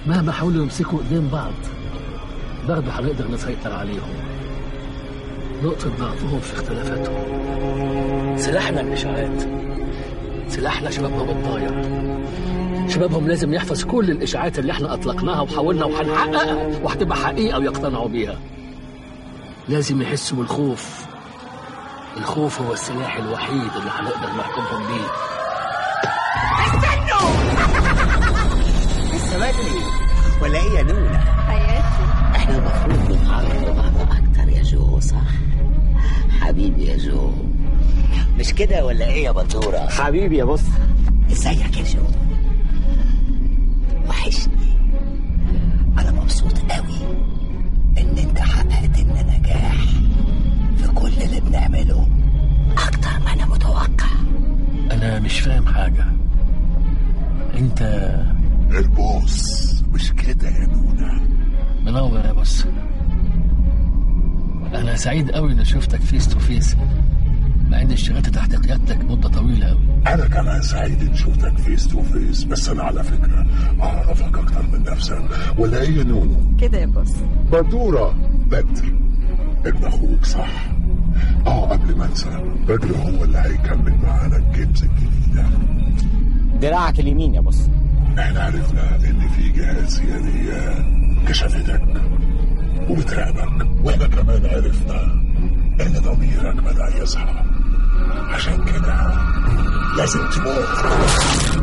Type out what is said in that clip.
مهما حاولوا يمسكوا ايدين بعض برضه هنقدر نسيطر عليهم نقطة ضعفهم في اختلافاتهم سلاحنا الإشاعات سلاحنا شبابهم الضايع شبابهم لازم يحفظ كل الإشاعات اللي احنا أطلقناها وحاولنا وهنحققها وهتبقى حقيقة ويقتنعوا بيها لازم يحسوا بالخوف الخوف هو السلاح الوحيد اللي هنقدر نحكمهم بيه لسه بدري ولا ايه يا نونا حياتي احنا المفروض نتعرف لبعض اكتر يا جو صح حبيبي يا جو مش كده ولا ايه يا بطوره حبيبي يا بص ازيك يا جو وحشني انا مبسوط قوي ان انت حققت لنا نجاح في كل اللي بنعمله اكتر ما انا متوقع أنا مش فاهم حاجة أنت البوس مش كده يا نونا منور يا بص أنا سعيد قوي إني شفتك فيس تو فيس مع إني اشتغلت تحت قيادتك مدة طويلة قوي انا كمان سعيد ان شفتك فيس تو فيس بس انا على فكره اعرفك اكتر من نفسك ولا ايه يا نونو كده يا بص بدورة بدر ابن اخوك صح اه قبل ما انسى بدر هو اللي هيكمل معانا الجيمز الجديده دراعك اليمين يا بص احنا عرفنا ان في جهات سياديه كشفتك وبتراقبك واحنا كمان عرفنا ان ضميرك بدا يصحى عشان كده لازم تموت